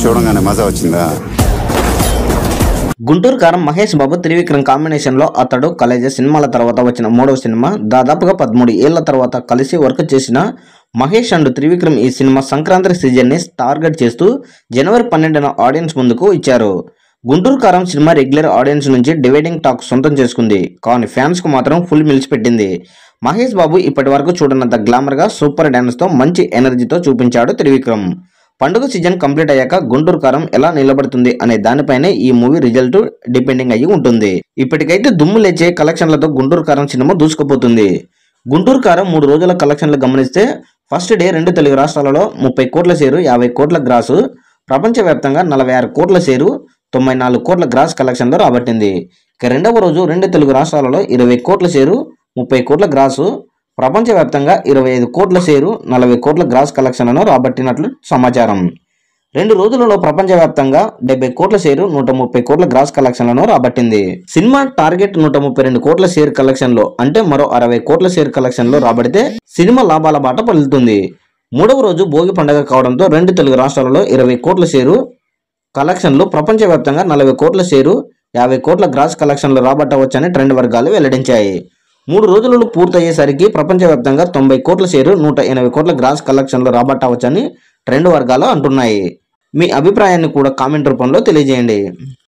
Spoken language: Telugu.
చూడంగానే మజా వచ్చిందా గుంటూరు కారం మహేష్ బాబు త్రివిక్రమ్ కాంబినేషన్ లో అతడు కలేజ సినిమాల తర్వాత వచ్చిన మూడవ సినిమా దాదాపుగా పదమూడు ఏళ్ల తర్వాత కలిసి వర్క్ చేసిన మహేష్ అండ్ త్రివిక్రమ్ ఈ సినిమా సంక్రాంతి సీజన్ ని టార్గెట్ చేస్తూ జనవరి పన్నెండున ఆడియన్స్ ముందుకు ఇచ్చారు Guntur Kaaram cinema regular audience నుంచి డివైడింగ్ టాక్ సొంతం చేసుకుంది కానీ ఫ్యాన్స్ కు మాత్రం ఫుల్ మిల్స్ పెట్టింది మహేష్ బాబు ఇప్పటి వరకు చూడనంత గ్లామర్ గా సూపర్ డాన్స్ తో మంచి ఎనర్జీతో చూపించాడు త్రివిక్రమ్ పండుగ సీజన్ కంప్లీట్ అయ్యాక గుంటూరు కారం ఎలా నిలబడుతుంది అనే దానిపైనే ఈ మూవీ రిజల్ట్ డిపెండింగ్ అయ్యి ఉంటుంది ఇప్పటికైతే దుమ్ము లేచే కలెక్షన్లతో గుంటూరు కారం సినిమా దూసుకుపోతుంది గుంటూరు కారం మూడు రోజుల కలెక్షన్లు గమనిస్తే ఫస్ట్ డే రెండు తెలుగు రాష్ట్రాలలో ముప్పై కోట్ల షేరు యాభై కోట్ల గ్రాసు ప్రపంచవ్యాప్తంగా నలభై ఆరు కోట్ల షేరు తొంభై నాలుగు కోట్ల గ్రాస్ కలెక్షన్లో రాబట్టింది ఇక రెండవ రోజు రెండు తెలుగు రాష్ట్రాలలో ఇరవై కోట్ల షేరు ముప్పై కోట్ల గ్రాసు ప్రపంచవ్యాప్తంగా ఇరవై ఐదు కోట్ల షేరు నలభై కోట్ల గ్రాస్ కలెక్షన్లను రాబట్టినట్లు సమాచారం రెండు రోజులలో ప్రపంచవ్యాప్తంగా డెబ్బై కోట్ల షేరు నూట ముప్పై కోట్ల గ్రాస్ కలెక్షన్లను రాబట్టింది సినిమా టార్గెట్ నూట ముప్పై రెండు కోట్ల షేర్ కలెక్షన్ లో అంటే మరో అరవై కోట్ల షేర్ కలెక్షన్ లో రాబడితే సినిమా లాభాల బాట పలుకుతుంది మూడవ రోజు భోగి పండుగ కావడంతో రెండు తెలుగు రాష్ట్రాలలో ఇరవై కోట్ల షేరు కలెక్షన్లు ప్రపంచవ్యాప్తంగా నలభై కోట్ల షేరు యాభై కోట్ల గ్రాస్ కలెక్షన్లు రాబట్టవచ్చని ట్రెండ్ వర్గాలు వెల్లడించాయి మూడు రోజులు పూర్తయ్యేసరికి ప్రపంచవ్యాప్తంగా తొంభై కోట్ల షేరు నూట ఎనభై కోట్ల గ్రాస్ కలెక్షన్లు రాబట్టవచ్చని ట్రెండ్ వర్గాలు అంటున్నాయి మీ అభిప్రాయాన్ని కూడా కామెంట్ రూపంలో తెలియజేయండి